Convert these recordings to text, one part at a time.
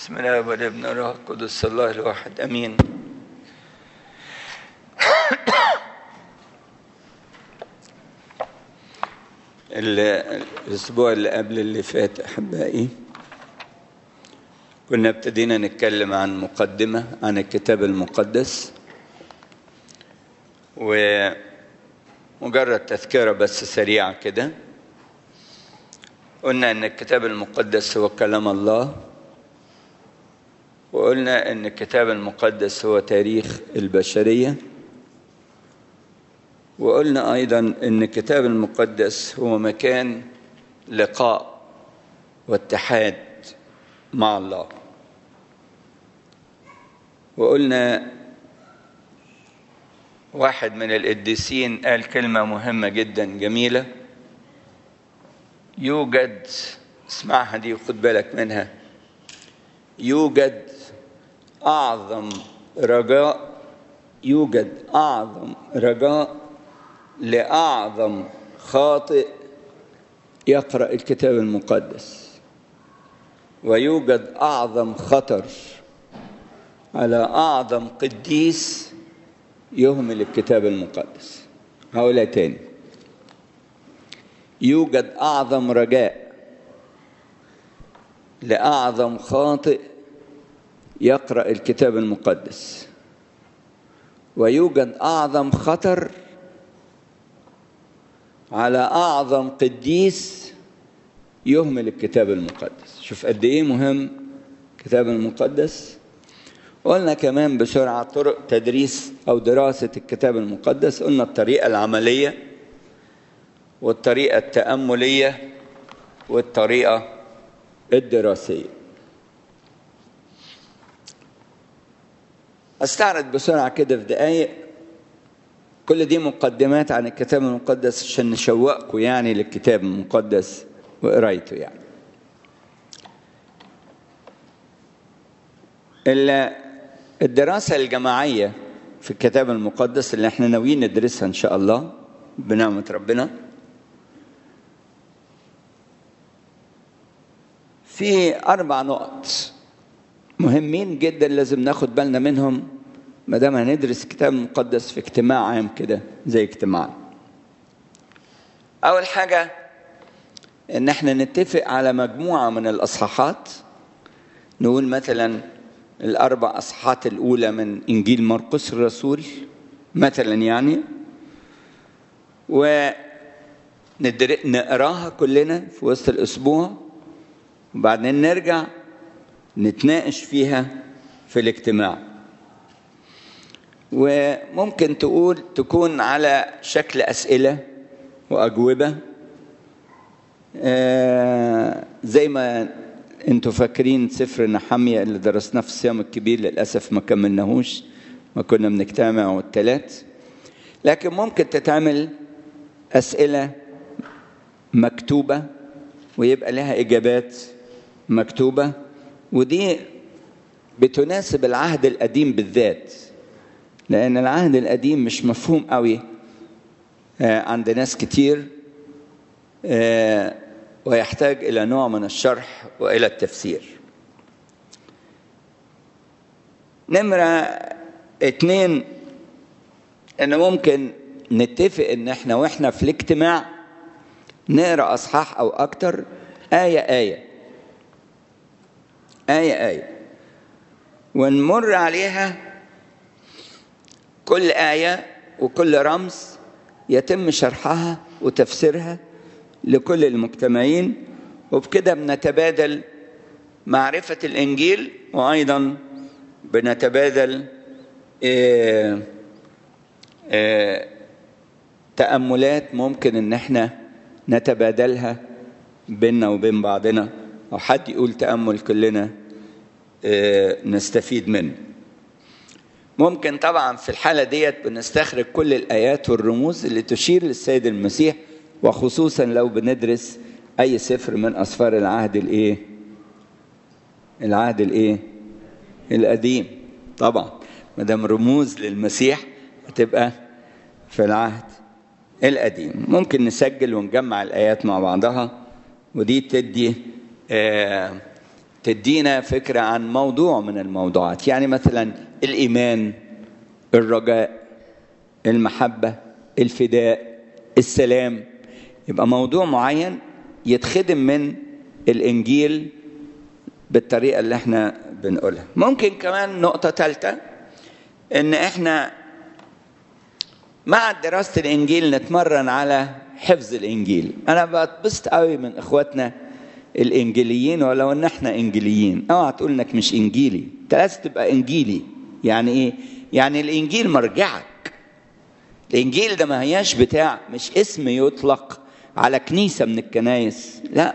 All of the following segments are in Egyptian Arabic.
بسم الله والابن والروح القدس الله الواحد امين ال- الاسبوع اللي قبل اللي فات احبائي كنا ابتدينا نتكلم عن مقدمه عن الكتاب المقدس ومجرد تذكره بس سريعه كده قلنا ان الكتاب المقدس هو كلام الله وقلنا ان الكتاب المقدس هو تاريخ البشريه وقلنا ايضا ان الكتاب المقدس هو مكان لقاء واتحاد مع الله وقلنا واحد من القديسين قال كلمه مهمه جدا جميله يوجد اسمعها دي وخد بالك منها يوجد اعظم رجاء يوجد اعظم رجاء لاعظم خاطئ يقرا الكتاب المقدس ويوجد اعظم خطر على اعظم قديس يهمل الكتاب المقدس هقولها تاني يوجد اعظم رجاء لاعظم خاطئ يقرا الكتاب المقدس ويوجد اعظم خطر على اعظم قديس يهمل الكتاب المقدس شوف قد ايه مهم الكتاب المقدس قلنا كمان بسرعه طرق تدريس او دراسه الكتاب المقدس قلنا الطريقه العمليه والطريقه التامليه والطريقه الدراسيه استعرض بسرعه كده في دقائق كل دي مقدمات عن الكتاب المقدس عشان نشوقكم يعني للكتاب المقدس وقرايته يعني الدراسة الجماعية في الكتاب المقدس اللي احنا ناويين ندرسها ان شاء الله بنعمة ربنا في أربع نقط مهمين جدا لازم ناخد بالنا منهم ما دام هندرس الكتاب المقدس في اجتماع عام كده زي اجتماع أول حاجة إن احنا نتفق على مجموعة من الأصحاحات نقول مثلا الأربع أصحاحات الأولى من إنجيل مرقس الرسول مثلا يعني ونقراها كلنا في وسط الأسبوع وبعدين نرجع نتناقش فيها في الاجتماع وممكن تقول تكون على شكل أسئلة وأجوبة آه زي ما انتوا فاكرين سفر نحمية اللي درسناه في الصيام الكبير للأسف ما كملناهوش ما كنا بنجتمع والتلات لكن ممكن تتعمل أسئلة مكتوبة ويبقى لها إجابات مكتوبة ودي بتناسب العهد القديم بالذات لأن العهد القديم مش مفهوم قوي عند ناس كتير ويحتاج إلى نوع من الشرح وإلى التفسير نمرة اتنين إن ممكن نتفق إن إحنا وإحنا في الاجتماع نقرأ أصحاح أو أكتر آية آية آية آية ونمر عليها كل آية وكل رمز يتم شرحها وتفسيرها لكل المجتمعين وبكده بنتبادل معرفة الإنجيل وأيضا بنتبادل إيه إيه تأملات ممكن إن احنا نتبادلها بيننا وبين بعضنا أو حد يقول تأمل كلنا إيه نستفيد منه ممكن طبعا في الحالة ديت بنستخرج كل الآيات والرموز اللي تشير للسيد المسيح وخصوصا لو بندرس أي سفر من أسفار العهد الإيه؟ العهد الإيه؟ القديم طبعا ما دام رموز للمسيح هتبقى في العهد القديم ممكن نسجل ونجمع الآيات مع بعضها ودي تدي آه تدينا فكرة عن موضوع من الموضوعات يعني مثلا الإيمان الرجاء المحبة الفداء السلام يبقى موضوع معين يتخدم من الإنجيل بالطريقة اللي احنا بنقولها ممكن كمان نقطة ثالثة ان احنا مع دراسة الإنجيل نتمرن على حفظ الإنجيل أنا بتبسط قوي من إخواتنا الإنجيليين ولو إن إحنا إنجيليين أوعى تقول إنك مش إنجيلي أنت لازم تبقى إنجيلي يعني إيه؟ يعني الإنجيل مرجعك الإنجيل ده ما هياش بتاع مش اسم يطلق على كنيسة من الكنايس لا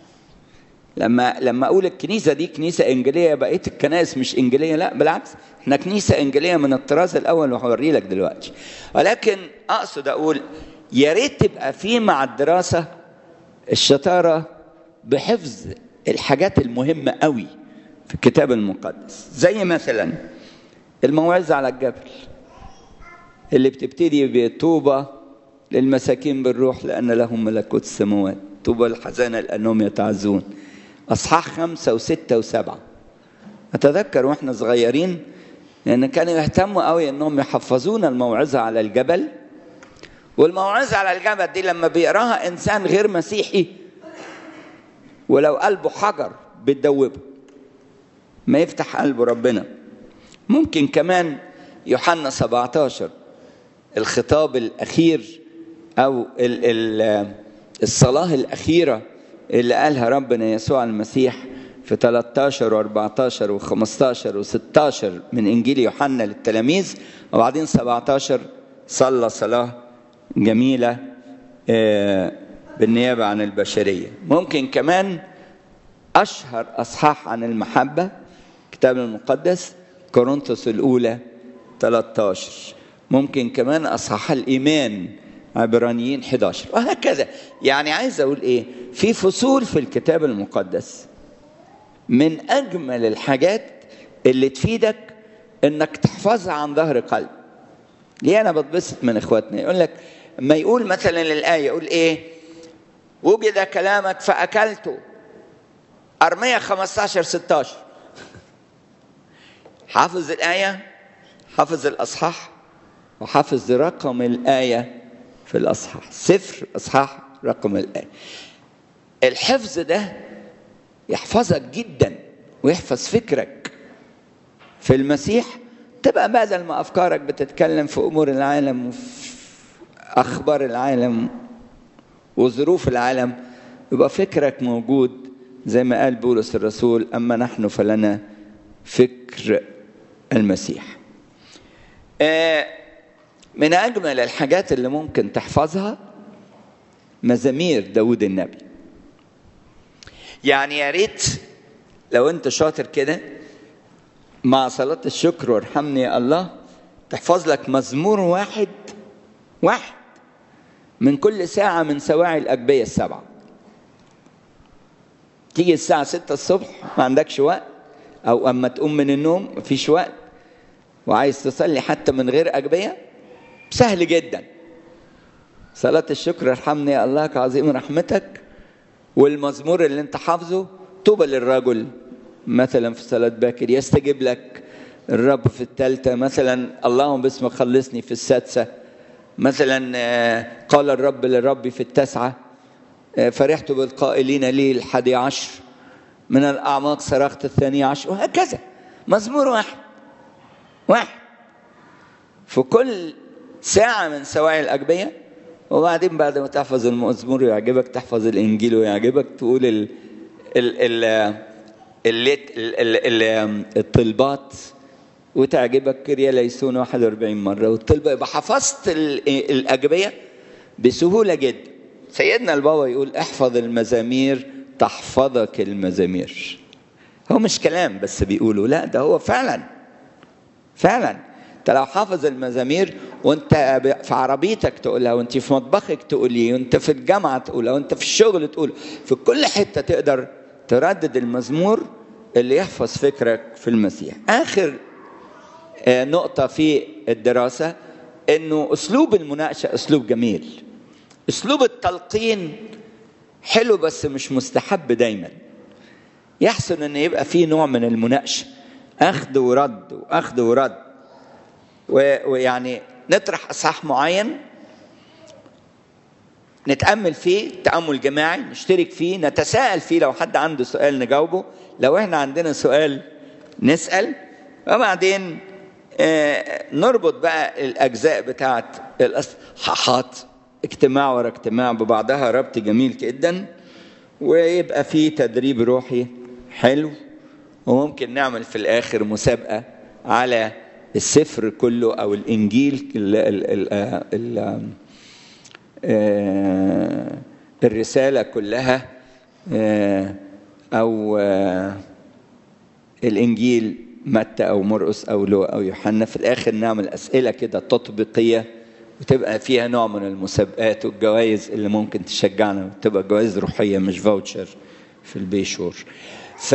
لما لما اقول الكنيسه دي كنيسه انجيليه بقيه الكنائس مش انجيليه لا بالعكس احنا كنيسه انجيليه من الطراز الاول وهوري لك دلوقتي ولكن اقصد اقول يا ريت تبقى في مع الدراسه الشطاره بحفظ الحاجات المهمه قوي في الكتاب المقدس زي مثلا الموعظه على الجبل اللي بتبتدي بطوبه للمساكين بالروح لان لهم ملكوت السماوات طوبى الحزانه لانهم يتعزون اصحاح خمسه وسته وسبعه اتذكر واحنا صغيرين لان كانوا يهتموا قوي انهم يحفظونا الموعظه على الجبل والموعظه على الجبل دي لما بيقراها انسان غير مسيحي ولو قلبه حجر بتدوبه ما يفتح قلبه ربنا ممكن كمان يوحنا 17 الخطاب الاخير او ال ال الصلاه الاخيره اللي قالها ربنا يسوع المسيح في 13 و14 و15 و16 من انجيل يوحنا للتلاميذ وبعدين 17 صلى صلاه جميله بالنيابه عن البشريه ممكن كمان اشهر اصحاح عن المحبه الكتاب المقدس كورنثوس الاولى 13 ممكن كمان اصحاح الايمان عبرانيين 11 وهكذا يعني عايز اقول ايه في فصول في الكتاب المقدس من اجمل الحاجات اللي تفيدك انك تحفظها عن ظهر قلب ليه انا بتبسط من اخواتنا يقول لك ما يقول مثلا الايه يقول ايه وجد كلامك فاكلته ارميه 15 16 حافظ الايه حافظ الاصحاح وحافظ رقم الايه في الأصحاح صفر أصحاح رقم الآية الحفظ ده يحفظك جدا ويحفظ فكرك في المسيح تبقى بدل ما أفكارك بتتكلم في أمور العالم وفي أخبار العالم وظروف العالم يبقى فكرك موجود زي ما قال بولس الرسول أما نحن فلنا فكر المسيح آه من أجمل الحاجات اللي ممكن تحفظها مزامير داود النبي يعني يا ريت لو انت شاطر كده مع صلاة الشكر وارحمني يا الله تحفظ لك مزمور واحد واحد من كل ساعة من سواعي الأجبية السبعة تيجي الساعة ستة الصبح ما عندكش وقت أو أما تقوم من النوم مفيش وقت وعايز تصلي حتى من غير أجبية سهل جدا صلاة الشكر ارحمني يا الله كعظيم رحمتك والمزمور اللي انت حافظه طوبى للرجل مثلا في صلاة باكر يستجيب لك الرب في الثالثة مثلا اللهم باسمك خلصني في السادسة مثلا قال الرب للرب في التاسعة فرحت بالقائلين لي الحادي عشر من الأعماق صرخت الثاني عشر وهكذا مزمور واحد واحد في كل ساعة من سواعي الأجبية وبعدين بعد ما تحفظ المزمور ويعجبك تحفظ الإنجيل ويعجبك تقول ال ال ال ال ال الطلبات وتعجبك كريا ليسون 41 مرة والطلبة يبقى حفظت الأجبية بسهولة جدا سيدنا البابا يقول احفظ المزامير تحفظك المزامير هو مش كلام بس بيقولوا لا ده هو فعلا فعلا انت لو حافظ المزامير وانت في عربيتك تقولها وانت في مطبخك تقوليه وانت في الجامعه تقولها وانت في الشغل تقول في كل حته تقدر تردد المزمور اللي يحفظ فكرك في المسيح اخر نقطه في الدراسه انه اسلوب المناقشه اسلوب جميل اسلوب التلقين حلو بس مش مستحب دايما يحسن ان يبقى في نوع من المناقشه اخذ ورد واخذ ورد ويعني نطرح اصحاح معين نتامل فيه تامل جماعي نشترك فيه نتساءل فيه لو حد عنده سؤال نجاوبه لو احنا عندنا سؤال نسال وبعدين آه نربط بقى الاجزاء بتاعه الاصحاحات اجتماع ورا اجتماع ببعضها ربط جميل جدا ويبقى في تدريب روحي حلو وممكن نعمل في الاخر مسابقه على السفر كله او الانجيل ال ال ال ال الرساله كلها او الانجيل متى او مرقس او لو او يوحنا في الاخر نعمل اسئله كده تطبيقيه وتبقى فيها نوع من المسابقات والجوائز اللي ممكن تشجعنا تبقى جوائز روحيه مش فاوتشر في البيشور ف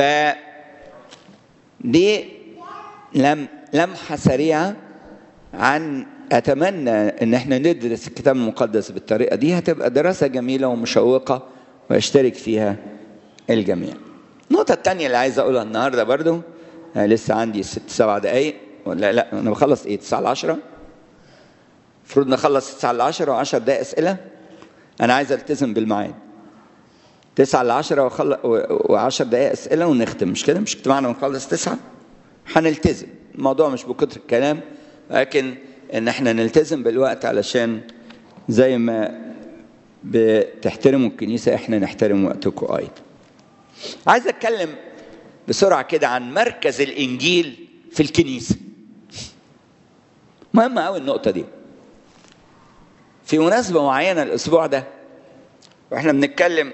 دي لم لمحه سريعه عن اتمنى ان احنا ندرس الكتاب المقدس بالطريقه دي هتبقى دراسه جميله ومشوقه ويشترك فيها الجميع النقطه الثانيه اللي عايز اقولها النهارده برضو أنا لسه عندي ست سبع دقايق ولا لا انا بخلص ايه 9 ل 10 المفروض نخلص 9 ل 10 و10 دقائق اسئله انا عايز التزم بالميعاد 9 ل 10 و10 دقائق اسئله ونختم مش كده مش اجتماعنا بنخلص 9 هنلتزم الموضوع مش بكتر الكلام لكن ان احنا نلتزم بالوقت علشان زي ما بتحترموا الكنيسه احنا نحترم وقتكم ايضا عايز اتكلم بسرعه كده عن مركز الانجيل في الكنيسه مهمه قوي النقطه دي في مناسبه معينه الاسبوع ده واحنا بنتكلم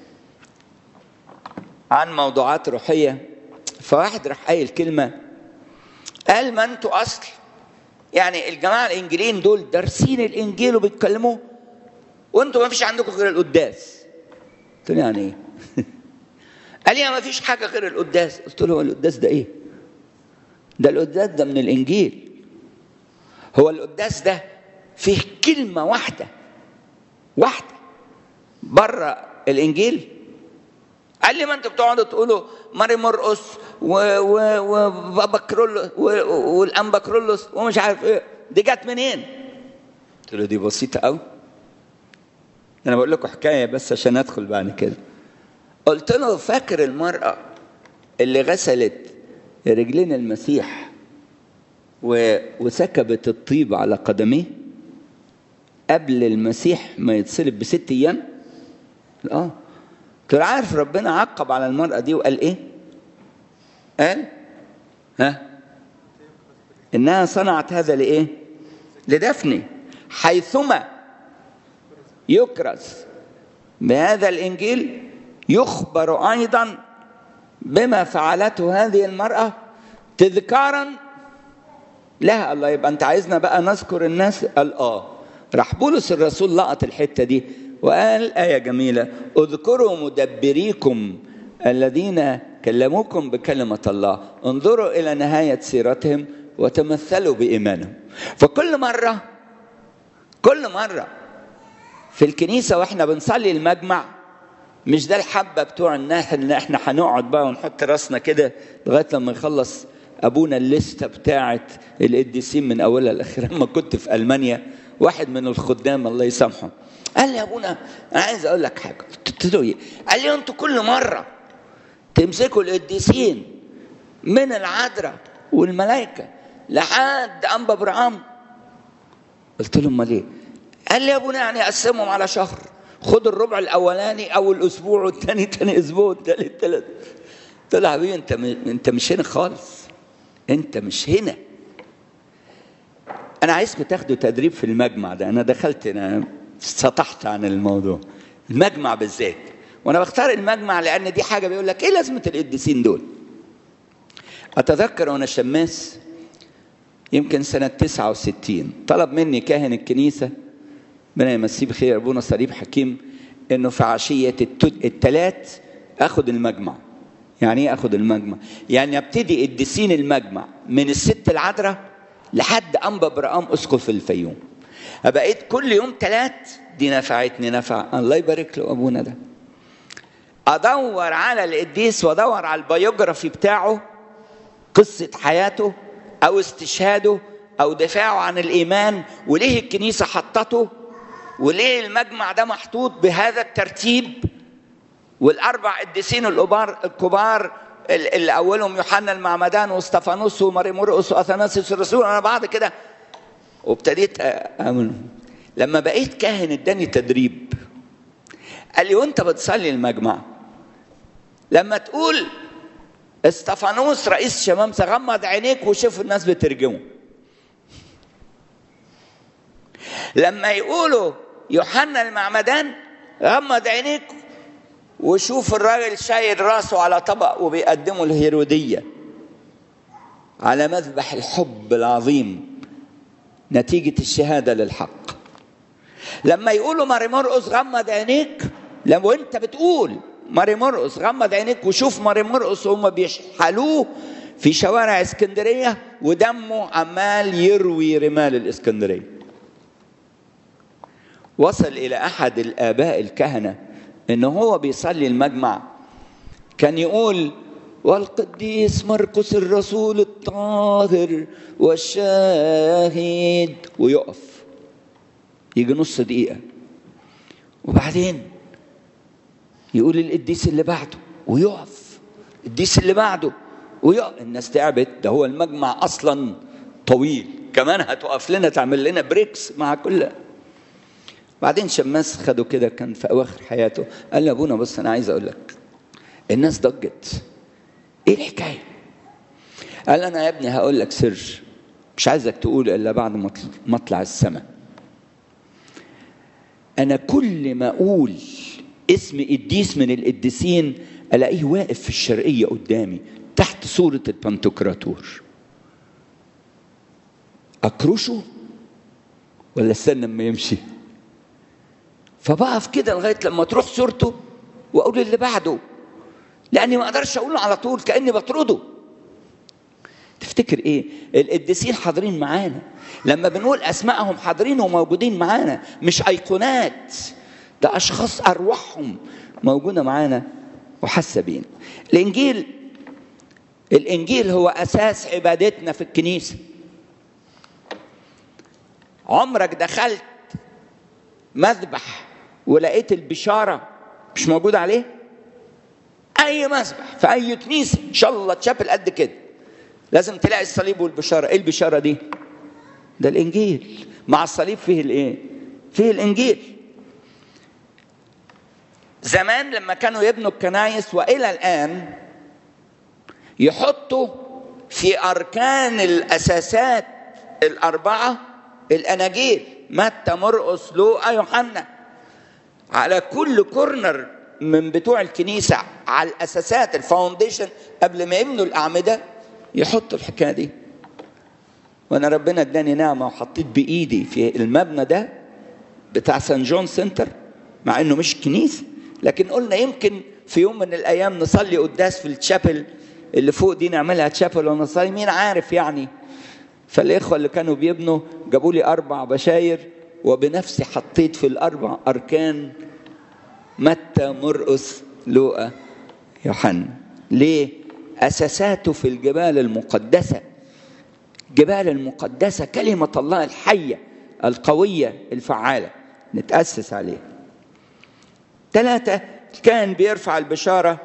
عن موضوعات روحيه فواحد راح قايل كلمه قال ما انتوا اصل يعني الجماعه الانجيليين دول دارسين الانجيل وبيتكلموه وانتوا ما فيش عندكم غير القداس قلت له يعني ايه قال لي ما فيش حاجه غير القداس قلت له القداس ده ايه ده القداس ده من الانجيل هو القداس ده فيه كلمه واحده واحده بره الانجيل قال لي ما انتوا بتقعدوا تقولوا ماري مرقس وبابا كرولوس والانبا كرولوس ومش عارف ايه دي جت منين؟ قلت له دي بسيطه قوي انا بقول لكم حكايه بس عشان ادخل بعد كده قلت له فاكر المراه اللي غسلت رجلين المسيح وسكبت الطيب على قدميه قبل المسيح ما يتصلب بست ايام اه ترى عارف ربنا عقب على المرأة دي وقال ايه قال ها انها صنعت هذا لايه لدفني حيثما يكرز بهذا الانجيل يخبر ايضا بما فعلته هذه المرأة تذكارا لها الله يبقى انت عايزنا بقى نذكر الناس قال اه راح بولس الرسول لقط الحته دي وقال آية جميلة اذكروا مدبريكم الذين كلموكم بكلمة الله انظروا إلى نهاية سيرتهم وتمثلوا بإيمانهم فكل مرة كل مرة في الكنيسة واحنا بنصلي المجمع مش ده الحبة بتوع الناس ان احنا هنقعد بقى ونحط راسنا كده لغاية لما يخلص ابونا الليسته بتاعه القديسين من اولها لاخرها لما كنت في المانيا واحد من الخدام الله يسامحه قال لي يا ابونا انا عايز اقول لك حاجه قلت له ايه؟ قال لي انتوا كل مره تمسكوا القديسين من العذراء والملائكه لحد انبا ابراهام قلت له امال ايه؟ قال لي يا ابونا يعني اقسمهم على شهر خد الربع الاولاني اول اسبوع والثاني ثاني اسبوع والثالث ثالث قلت له يا حبيبي انت انت مش هنا خالص انت مش هنا انا عايزكم تاخدوا تدريب في المجمع ده انا دخلت انا سطحت عن الموضوع المجمع بالذات وانا بختار المجمع لان دي حاجه بيقول لك ايه لازمه القديسين دول اتذكر وانا شماس يمكن سنة 69 طلب مني كاهن الكنيسة ربنا يمسيه بخير أبونا صليب حكيم إنه في عشية التلات آخد المجمع يعني إيه آخد المجمع؟ يعني أبتدي قديسين المجمع من الست العذراء لحد أنبا برقام أسقف الفيوم بقيت كل يوم تلات دي نفعتني نفع الله يبارك له أبونا ده ادور على القديس وادور على البيوجرافي بتاعه قصه حياته او استشهاده او دفاعه عن الايمان وليه الكنيسه حطته وليه المجمع ده محطوط بهذا الترتيب والاربع قديسين الكبار الكبار اللي اولهم يوحنا المعمدان واستفانوس وماري مرقس واثناسيوس الرسول انا بعد كده وابتديت امن لما بقيت كاهن اداني تدريب قال لي وانت بتصلي المجمع لما تقول استفانوس رئيس شمامسه غمض عينيك وشوف الناس بترجمه لما يقولوا يوحنا المعمدان غمض عينيك وشوف الراجل شايل راسه على طبق وبيقدمه الهيرودية على مذبح الحب العظيم نتيجة الشهادة للحق لما يقولوا ماري مرقس غمض عينيك لو انت بتقول ماري مرقس غمض عينيك وشوف ماري مرقس وهم بيشحلوه في شوارع اسكندرية ودمه عمال يروي رمال الاسكندرية وصل إلى أحد الآباء الكهنة إن هو بيصلي المجمع كان يقول والقديس مرقس الرسول الطاهر والشاهد ويقف يجي نص دقيقة وبعدين يقول القديس اللي بعده ويقف القديس اللي بعده ويقف الناس تعبت ده هو المجمع أصلا طويل كمان هتقف لنا تعمل لنا بريكس مع كل بعدين شماس خده كده كان في اواخر حياته قال لي ابونا بص انا عايز اقول لك الناس ضجت ايه الحكايه قال انا يا ابني هقول لك سر مش عايزك تقول الا بعد ما اطلع السماء انا كل ما اقول اسم قديس من القديسين الاقيه واقف في الشرقيه قدامي تحت صوره البنتوكراتور اكرشه ولا استنى اما يمشي فبقف كده لغايه لما تروح صورته واقول اللي بعده لاني ما اقدرش اقوله على طول كاني بطرده تفتكر ايه القديسين حاضرين معانا لما بنقول اسمائهم حاضرين وموجودين معانا مش ايقونات ده اشخاص ارواحهم موجوده معانا وحاسه بينا الانجيل الانجيل هو اساس عبادتنا في الكنيسه عمرك دخلت مذبح ولقيت البشاره مش موجود عليه اي مسبح في اي كنيسه ان شاء الله تشابل قد كده لازم تلاقي الصليب والبشاره ايه البشاره دي ده الانجيل مع الصليب فيه الايه فيه الانجيل زمان لما كانوا يبنوا الكنايس والى الان يحطوا في اركان الاساسات الاربعه الاناجيل متى مرقس لوقا يوحنا على كل كورنر من بتوع الكنيسه على الاساسات الفاونديشن قبل ما يبنوا الاعمده يحطوا الحكايه دي وانا ربنا اداني نعمه وحطيت بايدي في المبنى ده بتاع سان جون سنتر مع انه مش كنيسه لكن قلنا يمكن في يوم من الايام نصلي قداس في التشابل اللي فوق دي نعملها تشابل ونصلي مين عارف يعني فالاخوه اللي كانوا بيبنوا جابوا لي اربع بشاير وبنفسي حطيت في الاربع اركان متى مرقس لوقا يوحنا ليه اساساته في الجبال المقدسه الجبال المقدسه كلمه الله الحيه القويه الفعاله نتاسس عليها ثلاثه كان بيرفع البشاره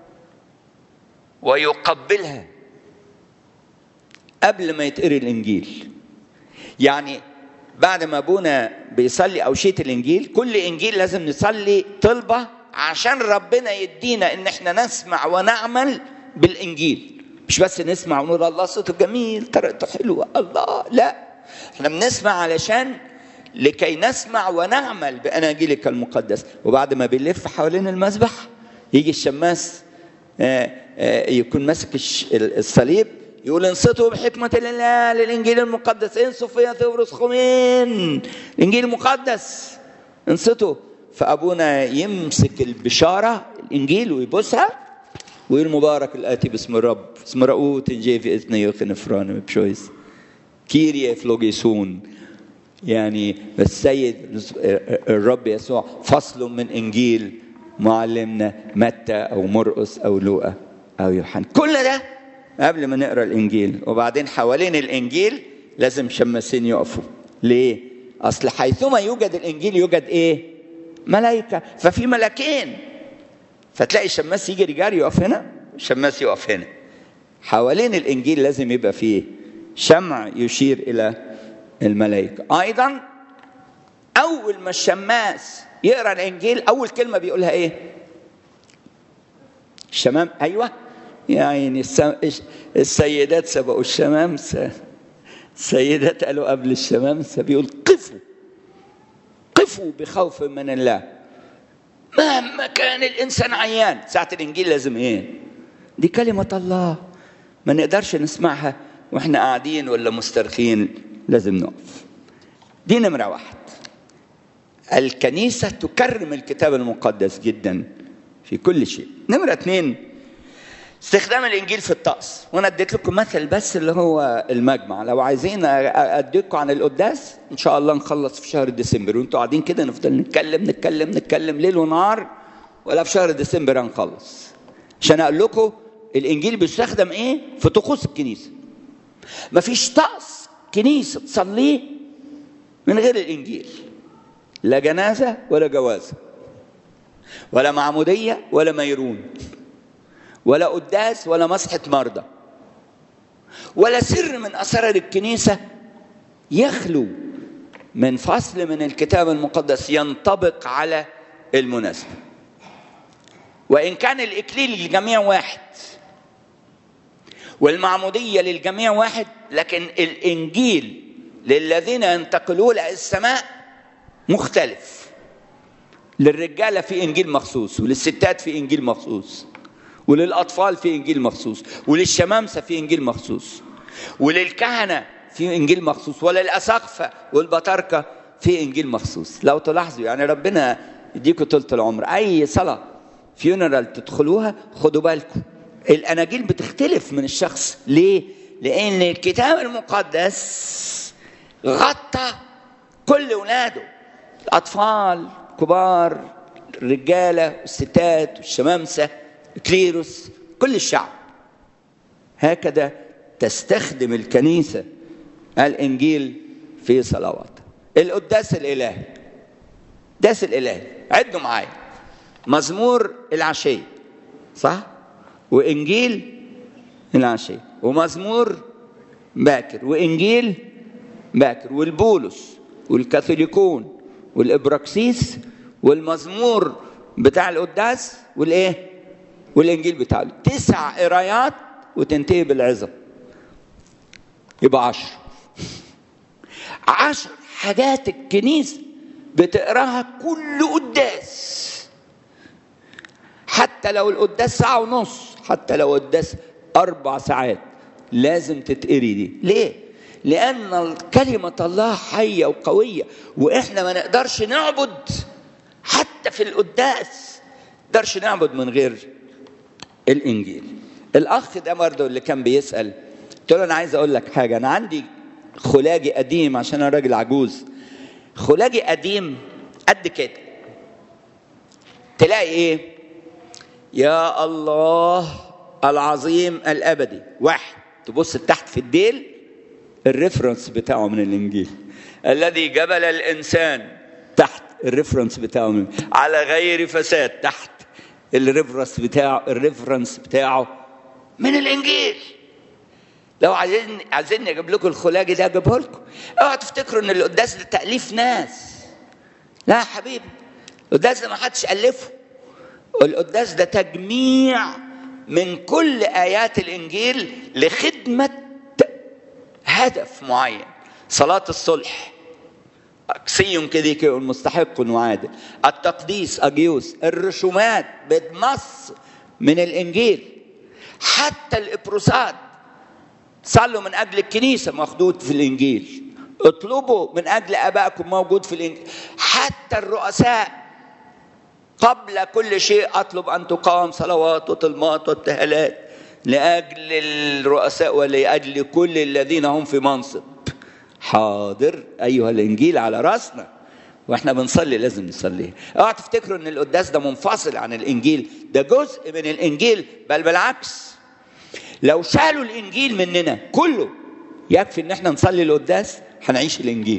ويقبلها قبل ما يتقري الانجيل يعني بعد ما ابونا بيصلي اوشيه الانجيل كل انجيل لازم نصلي طلبه عشان ربنا يدينا ان احنا نسمع ونعمل بالانجيل مش بس نسمع ونقول الله صوته جميل طريقته حلوه الله لا احنا بنسمع علشان لكي نسمع ونعمل باناجيلك المقدس وبعد ما بيلف حوالين المذبح يجي الشماس يكون ماسك الصليب يقول انصتوا بحكمة الله للإنجيل المقدس انصوا فيها ثورس خمين الإنجيل المقدس انصتوا فأبونا يمسك البشارة الإنجيل ويبوسها ويقول مبارك الآتي باسم الرب اسم رؤوت جي في إثني يوخن فران بشويس كيريا فلوجيسون يعني السيد الرب يسوع فصل من إنجيل معلمنا متى او مرقس او لوقا او يوحنا كل ده قبل ما نقرا الانجيل وبعدين حوالين الانجيل لازم شماسين يقفوا ليه اصل حيثما يوجد الانجيل يوجد ايه ملائكه ففي ملكين فتلاقي شماس يجري جري يقف هنا شماس يقف هنا حوالين الانجيل لازم يبقى فيه شمع يشير الى الملائكه ايضا اول ما الشماس يقرا الانجيل اول كلمه بيقولها ايه الشمام ايوه يا عيني السيدات سبقوا الشمامسه السيدات قالوا قبل الشمامسه بيقول قفوا قفوا بخوف من الله مهما كان الانسان عيان ساعه الانجيل لازم ايه دي كلمه الله ما نقدرش نسمعها واحنا قاعدين ولا مسترخين لازم نقف دي نمره واحد الكنيسه تكرم الكتاب المقدس جدا في كل شيء نمره اثنين استخدام الانجيل في الطقس وانا اديت لكم مثل بس اللي هو المجمع لو عايزين اديكم عن القداس ان شاء الله نخلص في شهر ديسمبر وانتوا قاعدين كده نفضل نتكلم نتكلم نتكلم ليل ونهار ولا في شهر ديسمبر هنخلص عشان اقول لكم الانجيل بيستخدم ايه في طقوس الكنيسه مفيش طقس كنيسه تصليه من غير الانجيل لا جنازه ولا جوازه ولا معموديه ولا ميرون ولا قداس ولا مسحة مرضى ولا سر من أسرار الكنيسة يخلو من فصل من الكتاب المقدس ينطبق على المناسبة وإن كان الإكليل للجميع واحد والمعمودية للجميع واحد لكن الإنجيل للذين ينتقلون إلى السماء مختلف للرجالة في إنجيل مخصوص وللستات في إنجيل مخصوص وللأطفال في إنجيل مخصوص وللشمامسة في إنجيل مخصوص وللكهنة في إنجيل مخصوص وللأساقفة والبطاركة في إنجيل مخصوص لو تلاحظوا يعني ربنا يديكم طولة العمر أي صلاة فيونرال تدخلوها خدوا بالكم الأناجيل بتختلف من الشخص ليه؟ لأن الكتاب المقدس غطى كل ولاده الأطفال كبار الرجالة والستات والشمامسة كليروس كل الشعب هكذا تستخدم الكنيسة الإنجيل في صلواتها القداس الإلهي قداس الإلهي عدوا معايا مزمور العشية صح وإنجيل العشية ومزمور باكر وإنجيل باكر والبولس والكاثوليكون والإبراكسيس والمزمور بتاع القداس والإيه والانجيل بتاعه تسع قرايات وتنتهي بالعظه يبقى عشر عشر حاجات الكنيسه بتقراها كل قداس حتى لو القداس ساعه ونص حتى لو القداس اربع ساعات لازم تتقري دي ليه لان كلمه الله حيه وقويه واحنا ما نقدرش نعبد حتى في القداس نقدرش نعبد من غير الانجيل الاخ ده برضه اللي كان بيسال قلت له انا عايز اقول لك حاجه انا عندي خلاجي قديم عشان انا راجل عجوز خلاجي قديم قد كده تلاقي ايه يا الله العظيم الابدي واحد تبص تحت في الديل الريفرنس بتاعه من الانجيل الذي جبل الانسان تحت الريفرنس بتاعه من على غير فساد تحت الريفرنس بتاعه الريفرنس بتاعه من الانجيل لو عايزين عايزين اجيب لكم الخلاجي ده اجيبه لكم اوعوا تفتكروا ان القداس ده تاليف ناس لا يا حبيبي القداس ده ما حدش الفه القداس ده تجميع من كل ايات الانجيل لخدمه هدف معين صلاه الصلح أكسي كذيك المستحق وعادل التقديس أجيوس الرسومات بتنص من الإنجيل حتى الإبروسات صلوا من أجل الكنيسة مخدود في الإنجيل اطلبوا من أجل أبائكم موجود في الإنجيل حتى الرؤساء قبل كل شيء أطلب أن تقام صلوات وطلمات وابتهالات لأجل الرؤساء ولأجل كل الذين هم في منصب حاضر أيها الإنجيل على رأسنا واحنا بنصلي لازم نصليها اوعى تفتكروا ان القداس ده منفصل عن الانجيل ده جزء من الانجيل بل بالعكس لو شالوا الانجيل مننا كله يكفي ان احنا نصلي القداس هنعيش الانجيل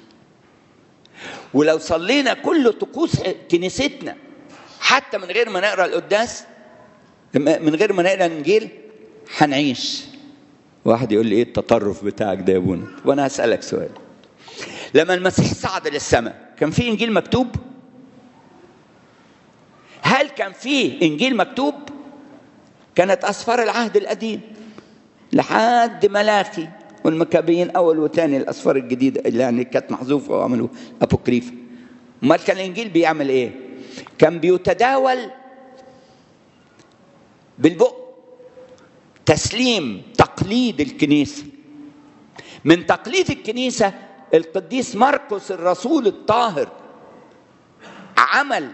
ولو صلينا كل طقوس كنيستنا حتى من غير ما نقرا القداس من غير ما نقرا الانجيل هنعيش واحد يقول لي ايه التطرف بتاعك ده يا ابونا وانا هسالك سؤال لما المسيح صعد للسماء كان في انجيل مكتوب هل كان في انجيل مكتوب كانت اسفار العهد القديم لحد ملاخي والمكابيين اول وثاني الاسفار الجديده اللي يعني كانت محذوفه وعملوا ابوكريفه امال كان الانجيل بيعمل ايه كان بيتداول بالبق تسليم تقليد الكنيسه من تقليد الكنيسه القديس مرقس الرسول الطاهر عمل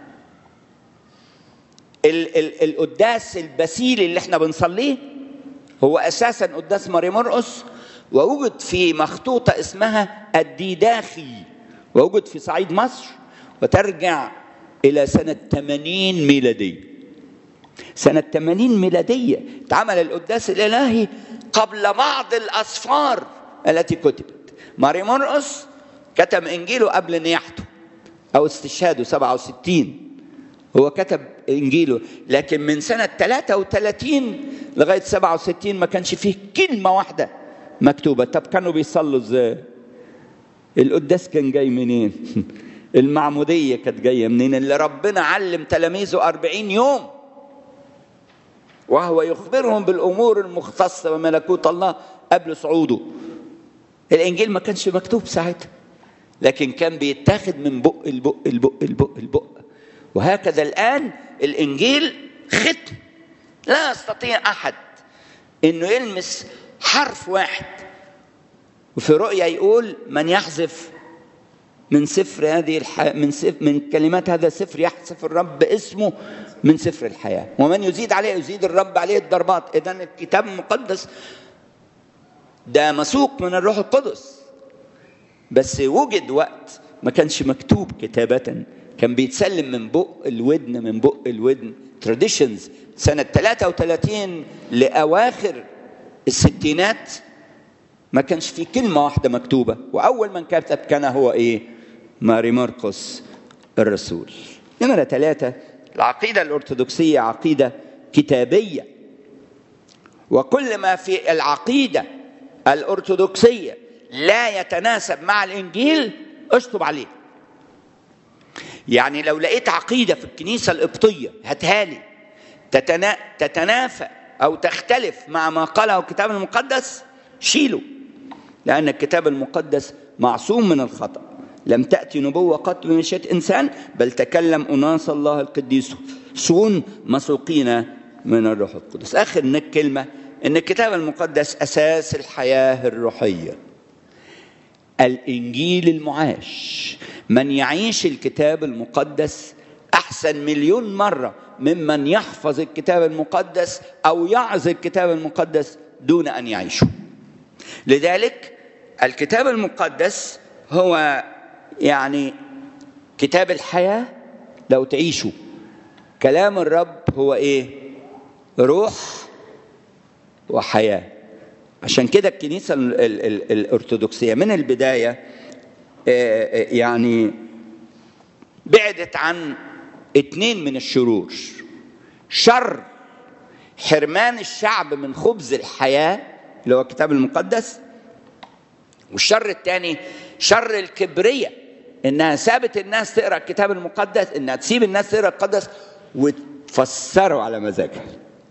ال- ال- القداس البسيل اللي احنا بنصليه هو اساسا قداس ماري مرقس ووجد في مخطوطه اسمها الديداخي ووجد في صعيد مصر وترجع الى سنه 80 ميلاديه سنه 80 ميلاديه اتعمل القداس الالهي قبل بعض الاسفار التي كتبت ماري مرقس كتب انجيله قبل نياحته او استشهاده 67 هو كتب انجيله لكن من سنه 33 لغايه 67 ما كانش فيه كلمه واحده مكتوبه طب كانوا بيصلوا ازاي القداس كان جاي منين المعموديه كانت جايه منين اللي ربنا علم تلاميذه 40 يوم وهو يخبرهم بالامور المختصه بملكوت الله قبل صعوده الانجيل ما كانش مكتوب ساعتها لكن كان بيتاخد من بق البق البق البق البق وهكذا الان الانجيل ختم لا يستطيع احد انه يلمس حرف واحد وفي رؤيا يقول من يحذف من سفر هذه الح... من سف... من كلمات هذا السفر يحذف الرب اسمه من سفر الحياه ومن يزيد عليه يزيد الرب عليه الضربات اذا الكتاب المقدس ده مسوق من الروح القدس بس وجد وقت ما كانش مكتوب كتابة كان بيتسلم من بق الودن من بق الودن تراديشنز سنة 33 لأواخر الستينات ما كانش في كلمة واحدة مكتوبة وأول من كتب كان هو إيه؟ ماري مرقس الرسول نمرة ثلاثة العقيدة الأرثوذكسية عقيدة كتابية وكل ما في العقيدة الأرثوذكسية لا يتناسب مع الإنجيل اشطب عليه يعني لو لقيت عقيدة في الكنيسة القبطية هاتها لي تتنا... تتنافى أو تختلف مع ما قاله الكتاب المقدس شيله لأن الكتاب المقدس معصوم من الخطأ لم تأتي نبوة قط بمشيئة إنسان بل تكلم أناس الله القديسون مسوقين من الروح القدس آخر كلمة إن الكتاب المقدس أساس الحياة الروحية الإنجيل المعاش من يعيش الكتاب المقدس أحسن مليون مرة ممن يحفظ الكتاب المقدس أو يعظ الكتاب المقدس دون أن يعيشه لذلك الكتاب المقدس هو يعني كتاب الحياة لو تعيشوا كلام الرب هو ايه روح وحياة عشان كده الكنيسة ال ال ال الأرثوذكسية من البداية يعني بعدت عن اتنين من الشرور شر حرمان الشعب من خبز الحياة اللي هو الكتاب المقدس والشر الثاني شر الكبرية انها سابت الناس تقرا الكتاب المقدس انها تسيب الناس تقرا المقدس وتفسره على مزاجها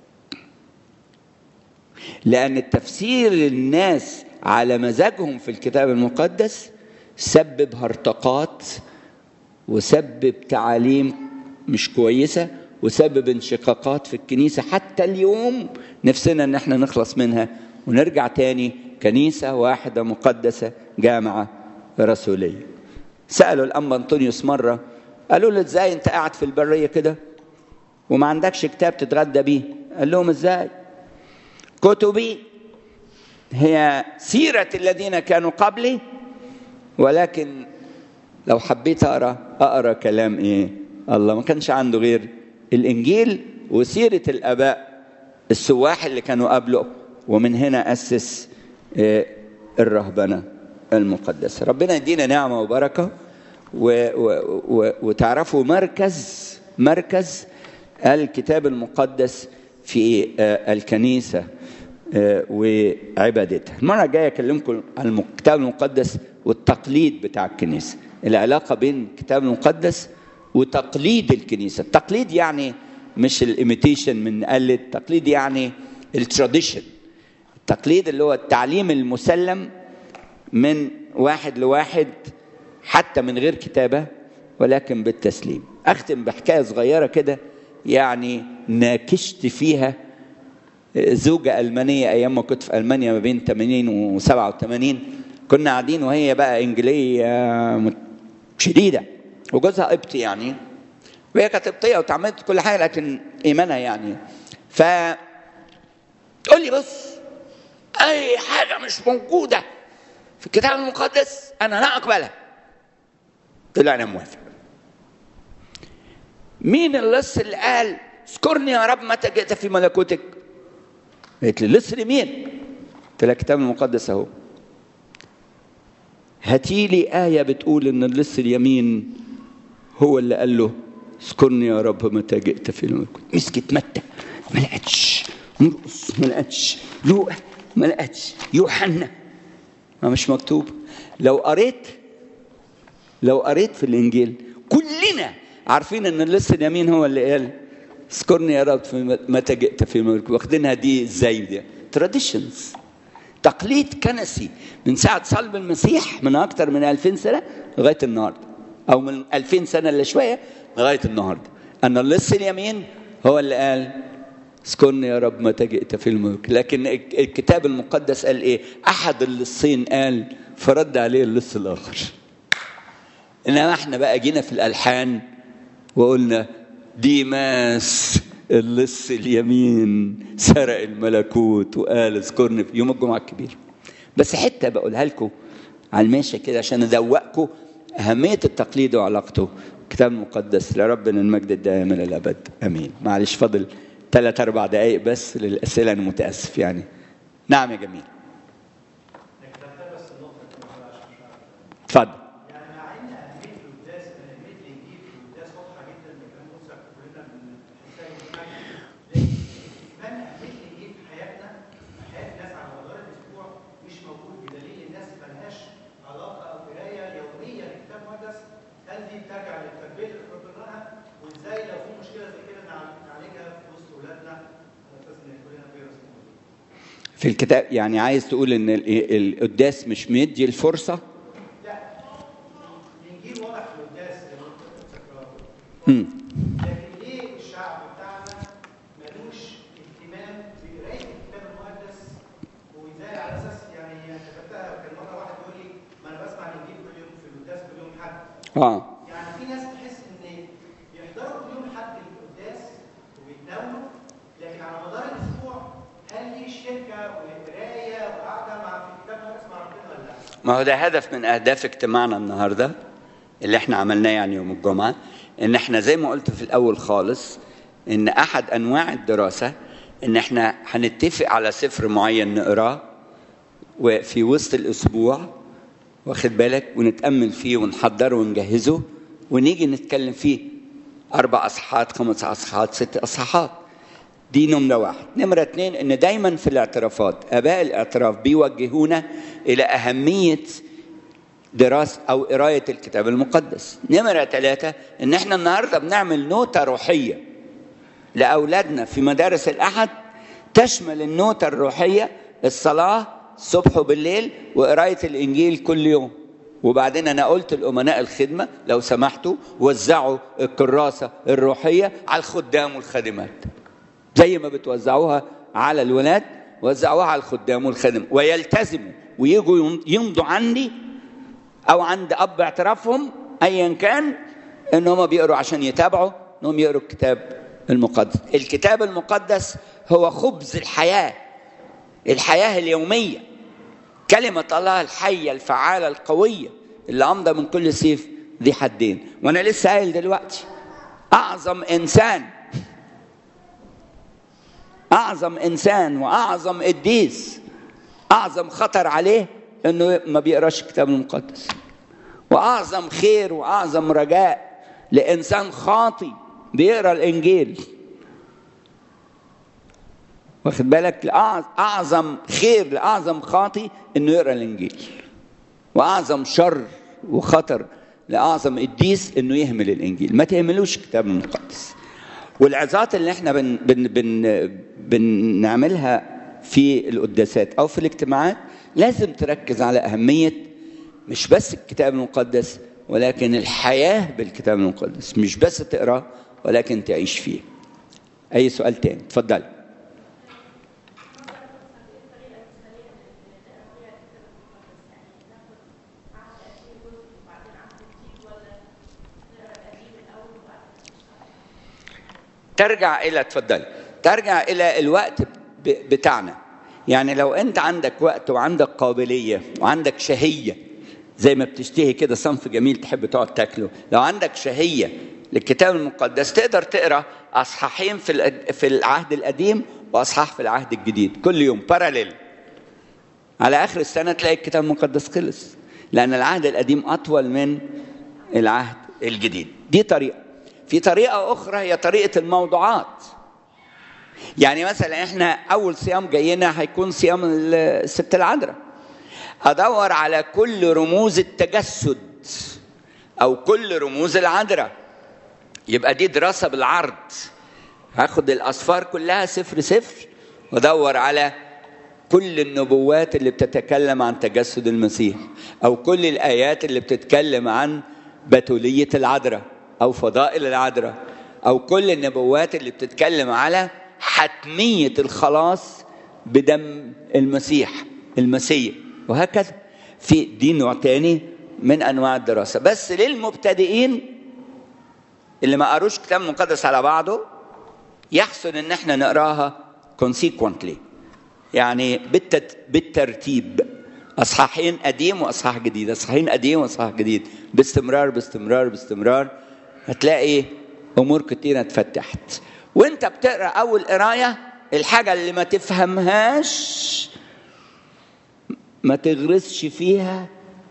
لان التفسير الناس على مزاجهم في الكتاب المقدس سبب هرطقات وسبب تعاليم مش كويسه وسبب انشقاقات في الكنيسه حتى اليوم نفسنا ان احنا نخلص منها ونرجع تاني كنيسه واحده مقدسه جامعه رسوليه سالوا الانبا انطونيوس مره قالوا له ازاي انت قاعد في البريه كده وما عندكش كتاب تتغدى بيه قال لهم ازاي كتبي هي سيره الذين كانوا قبلي ولكن لو حبيت اقرا اقرا كلام ايه الله ما كانش عنده غير الانجيل وسيره الاباء السواح اللي كانوا قبله ومن هنا اسس الرهبنه المقدسه ربنا يدينا نعمه وبركه و و و وتعرفوا مركز مركز الكتاب المقدس في الكنيسه وعبادتها المره الجايه اكلمكم عن الكتاب المقدس والتقليد بتاع الكنيسه العلاقه بين الكتاب المقدس وتقليد الكنيسه التقليد يعني مش الايميتيشن من نقلد التقليد يعني التراديشن التقليد اللي هو التعليم المسلم من واحد لواحد حتى من غير كتابه ولكن بالتسليم اختم بحكايه صغيره كده يعني ناكشت فيها زوجة ألمانية أيام ما كنت في ألمانيا ما بين 80 و 87 كنا قاعدين وهي بقى إنجلية شديدة وجوزها قبطي يعني وهي كانت قبطية وتعمدت كل حاجة لكن إيمانها يعني ف تقول لي بص أي حاجة مش موجودة في الكتاب المقدس أنا لا أقبلها قلت له أنا موافق مين اللص اللي قال اذكرني يا رب متى جئت في ملكوتك قالت لي لص مين قلت لها الكتاب المقدس اهو هاتي لي آية بتقول إن اللص اليمين هو اللي قال له اذكرني يا رب متى جئت في الملكوت مسكت متى ما لقتش مرقص ما لقتش لوقا ما لقتش يوحنا ما مش مكتوب لو قريت لو قريت في الانجيل كلنا عارفين ان اللص اليمين هو اللي قال اذكرني يا رب في متى جئت في ملك واخدينها دي ازاي دي تراديشنز تقليد كنسي من ساعة صلب المسيح من أكثر من 2000 سنة لغاية النهاردة أو من 2000 سنة إلا شوية لغاية النهاردة أن اللص اليمين هو اللي قال اذكرني يا رب متى جئت في الملك لكن الكتاب المقدس قال إيه أحد اللصين قال فرد عليه اللص الآخر إنما إحنا بقى جينا في الألحان وقلنا ديماس اللص اليمين سرق الملكوت وقال اذكرني في يوم الجمعة الكبير بس حتة بقولها لكم على الماشية كده عشان أدوقكم أهمية التقليد وعلاقته الكتاب المقدس لربنا المجد الدائم إلى الأبد أمين معلش فاضل ثلاث أربع دقايق بس للأسئلة أنا متأسف يعني نعم يا جميل اتفضل في الكتاب يعني عايز تقول ان القداس مش مدي الفرصه لا الانجيل واضح في القداس امم لكن ليه الشعب بتاعنا ملوش اهتمام بقرايه الكتاب المقدس وازاي على اساس يعني كتبتها كان مره واحد يقول لي ما انا بسمع الانجيل كل يوم في القداس كل يوم حد اه يعني في ناس تحس ان يحضروا كل يوم حد القداس وبيتناولوا لكن على مدار الاسبوع هل في شركه وقرايه وقعده مع في الكتاب المقدس مع ربنا ولا لا؟ ما هو ده هدف من اهداف اجتماعنا النهارده اللي احنا عملناه يعني يوم الجمعه ان احنا زي ما قلت في الاول خالص ان احد انواع الدراسه ان احنا هنتفق على سفر معين نقراه وفي وسط الاسبوع واخد بالك ونتامل فيه ونحضره ونجهزه ونيجي نتكلم فيه اربع اصحاحات خمس اصحاحات ست اصحاحات دي نمرة واحد نمرة اتنين ان دايما في الاعترافات اباء الاعتراف بيوجهونا الى اهمية دراسة او قراية الكتاب المقدس نمرة ثلاثة ان احنا النهاردة بنعمل نوتة روحية لاولادنا في مدارس الاحد تشمل النوتة الروحية الصلاة الصبح وبالليل وقراية الانجيل كل يوم وبعدين انا قلت لامناء الخدمه لو سمحتوا وزعوا الكراسه الروحيه على الخدام والخادمات زي ما بتوزعوها على الولاد وزعوها على الخدام والخدم ويلتزموا ويجوا يمضوا عندي او عند اب اعترافهم ايا كان ان هم بيقروا عشان يتابعوا انهم يقروا الكتاب المقدس الكتاب المقدس هو خبز الحياه الحياه اليوميه كلمه الله الحيه الفعاله القويه اللي امضى من كل سيف ذي حدين وانا لسه قايل دلوقتي اعظم انسان اعظم انسان واعظم قديس اعظم خطر عليه انه ما بيقراش الكتاب المقدس واعظم خير واعظم رجاء لانسان خاطي بيقرا الانجيل واخد بالك اعظم خير لاعظم خاطي انه يقرا الانجيل واعظم شر وخطر لاعظم قديس انه يهمل الانجيل ما تهملوش الكتاب المقدس والعظات اللي احنا بن بن بن بنعملها في القداسات او في الاجتماعات لازم تركز على اهميه مش بس الكتاب المقدس ولكن الحياه بالكتاب المقدس مش بس تقراه ولكن تعيش فيه اي سؤال تاني اتفضل ترجع الى اتفضل ترجع الى الوقت بتاعنا يعني لو انت عندك وقت وعندك قابليه وعندك شهيه زي ما بتشتهي كده صنف جميل تحب تقعد تاكله لو عندك شهيه للكتاب المقدس تقدر تقرا اصحاحين في في العهد القديم واصحاح في العهد الجديد كل يوم باراليل على اخر السنه تلاقي الكتاب المقدس خلص لان العهد القديم اطول من العهد الجديد دي طريقه في طريقه اخرى هي طريقه الموضوعات يعني مثلا احنا اول صيام جاينا هيكون صيام الست العذراء ادور على كل رموز التجسد او كل رموز العذراء يبقى دي دراسه بالعرض هاخد الاصفار كلها صفر صفر وادور على كل النبوات اللي بتتكلم عن تجسد المسيح او كل الايات اللي بتتكلم عن بتوليه العذراء او فضائل العذراء او كل النبوات اللي بتتكلم على حتميه الخلاص بدم المسيح المسيح وهكذا في دي نوع تاني من انواع الدراسه بس للمبتدئين اللي ما قروش كتاب مقدس على بعضه يحسن ان احنا نقراها consequently يعني بالتت... بالترتيب اصحاحين قديم واصحاح جديد اصحاحين قديم واصحاح جديد باستمرار باستمرار باستمرار هتلاقي امور كتيره اتفتحت وانت بتقرا اول قرايه الحاجه اللي ما تفهمهاش ما تغرسش فيها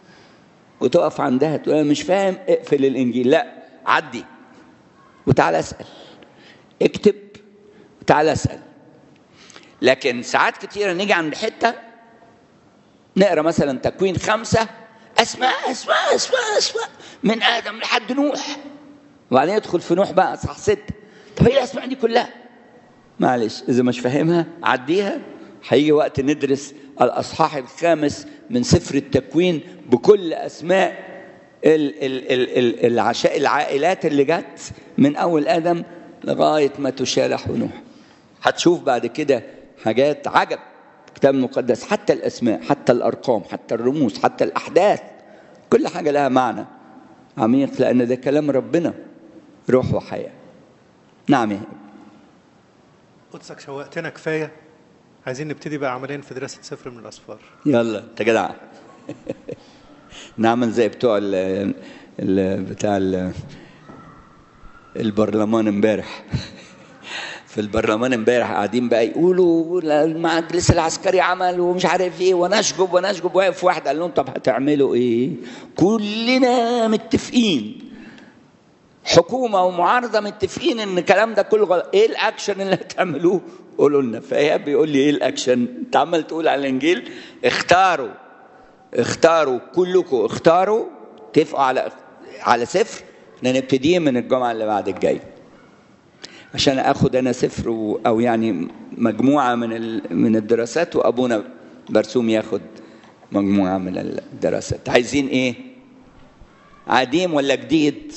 وتقف عندها تقول انا مش فاهم اقفل الانجيل لا عدي وتعالى اسال اكتب وتعالى اسال لكن ساعات كتيره نيجي عند حته نقرا مثلا تكوين خمسه اسماء اسماء اسماء اسماء من ادم لحد نوح وبعدين يدخل في نوح بقى صح ستة طب ايه الاسماء دي كلها معلش اذا مش فاهمها عديها هيجي وقت ندرس الاصحاح الخامس من سفر التكوين بكل اسماء ال ال ال ال العشاء العائلات اللي جت من اول ادم لغايه ما تشالح ونوح هتشوف بعد كده حاجات عجب الكتاب المقدس حتى الاسماء حتى الارقام حتى الرموز حتى الاحداث كل حاجه لها معنى عميق لان ده كلام ربنا روح وحياه نعم يا قدسك شوقتنا كفايه عايزين نبتدي بقى عمليا في دراسه سفر من الاسفار يلا انت جدع نعمل زي بتوع ال ال بتاع ال البرلمان امبارح في البرلمان امبارح قاعدين بقى يقولوا المجلس العسكري عمل ومش عارف ايه ونشجب ونشجب واقف واحد قال لهم طب هتعملوا ايه؟ كلنا متفقين حكومه ومعارضه متفقين ان الكلام ده كله غلط ايه الاكشن اللي هتعملوه؟ قولوا لنا فايهاب بيقول لي ايه الاكشن؟ انت عمال تقول على الانجيل اختاروا اختاروا كلكم اختاروا اتفقوا على على صفر احنا نبتدي من الجمعه اللي بعد الجايه عشان اخد انا صفر و... او يعني مجموعه من ال... من الدراسات وابونا برسوم ياخد مجموعه من الدراسات عايزين ايه قديم ولا جديد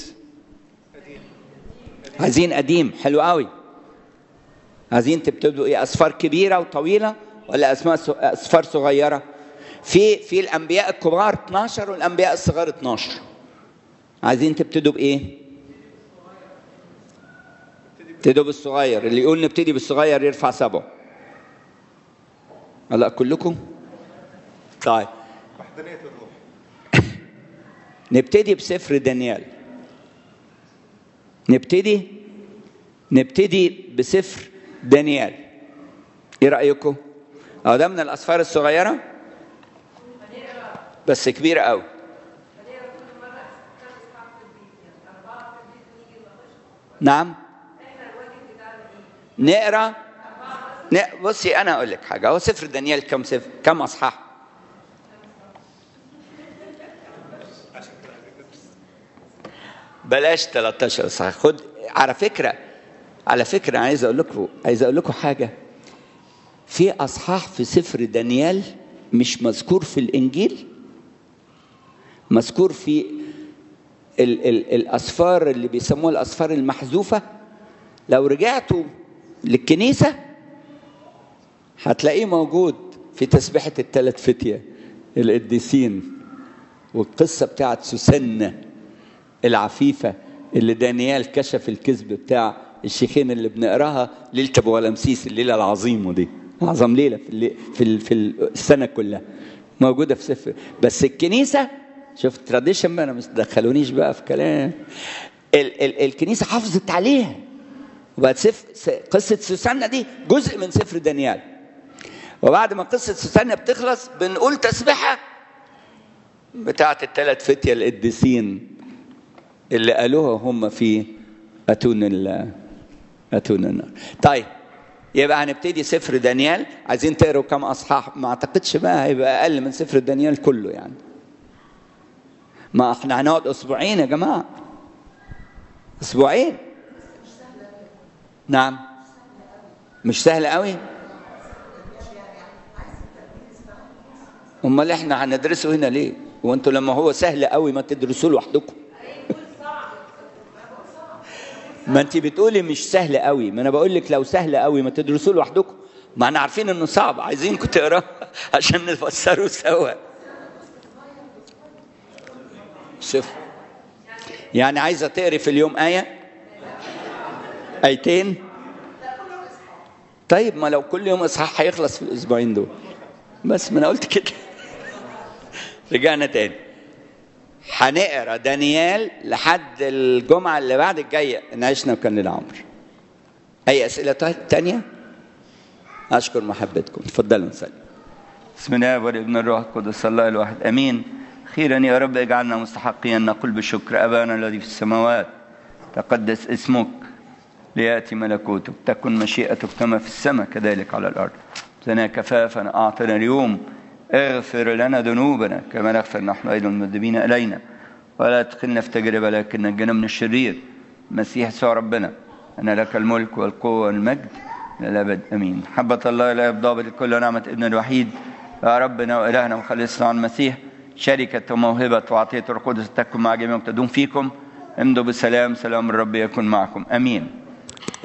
عايزين قديم حلو قوي عايزين تبتدوا ايه اصفار كبيره وطويله ولا اسماء اصفار صغيره في في الانبياء الكبار 12 والانبياء الصغار 12 عايزين تبتدوا بايه ابتدوا بالصغير اللي يقول نبتدي بالصغير يرفع سبعه لا كلكم طيب وحدانيه الروح نبتدي بسفر دانيال نبتدي نبتدي بسفر دانيال ايه رايكم اه ده من الاسفار الصغيره بس كبيره قوي نعم نقرا ن- بصي انا اقول لك حاجه هو سفر دانيال كم سفر كم اصحاح بلاش 13 اصحاح خد على فكره على فكره عايز اقول لكم عايز اقول لكم حاجه في اصحاح في سفر دانيال مش مذكور في الانجيل مذكور في ال ال الاسفار اللي بيسموها الاسفار المحذوفه لو رجعتوا للكنيسه هتلاقيه موجود في تسبيحه الثلاث فتيه القديسين والقصه بتاعت سوسنه العفيفه اللي دانيال كشف الكذب بتاع الشيخين اللي بنقراها ليله ابو غلمسيس الليله العظيمه دي اعظم ليله في اللي في, ال- في السنه كلها موجوده في سفر بس الكنيسه شوف تراديشن ما انا مش دخلونيش بقى في كلام ال ال الكنيسه حافظت عليها وبقت سف س- قصه سوسنه دي جزء من سفر دانيال وبعد ما قصه سوسنه بتخلص بنقول تسبيحه بتاعت الثلاث فتيه القديسين اللي قالوها هم في اتون ال اتون النار طيب يبقى هنبتدي سفر دانيال عايزين تقروا كم اصحاح ما اعتقدش بقى هيبقى اقل من سفر دانيال كله يعني ما احنا هنقعد اسبوعين يا جماعه اسبوعين نعم مش سهل قوي امال احنا هندرسه هنا ليه وانتوا لما هو سهل قوي ما تدرسوه لوحدكم ما انت بتقولي مش سهل قوي ما انا بقول لك لو سهل قوي ما تدرسوه لوحدكم ما احنا عارفين انه صعب عايزينكم تقراه عشان نفسره سوا صفر يعني عايزه تقري في اليوم ايه ايتين طيب ما لو كل يوم اصحاح هيخلص في الاسبوعين دول بس ما انا قلت كده رجعنا تاني هنقرا دانيال لحد الجمعه اللي بعد الجايه ان عشنا وكان لنا عمر اي اسئله تانية اشكر محبتكم تفضلوا نسلم بسم الله والابن الروح القدس الله الواحد امين اخيرا يا رب اجعلنا مستحقين ان نقول بشكر ابانا الذي في السماوات تقدس اسمك لياتي ملكوتك تكن مشيئتك كما في السماء كذلك على الارض زنا كفافا اعطنا اليوم اغفر لنا ذنوبنا كما نغفر نحن ايضا المذنبين الينا ولا تدخلنا في تجربه لكن نجنا من الشرير المسيح يسوع ربنا ان لك الملك والقوه والمجد الى الابد امين حبه الله لا يبضى الكل ونعمه ابن الوحيد يا ربنا والهنا وخلصنا عن المسيح شركه وموهبه وعطيه القدس تكن مع جميعكم تدوم فيكم امضوا بسلام سلام الرب يكن معكم امين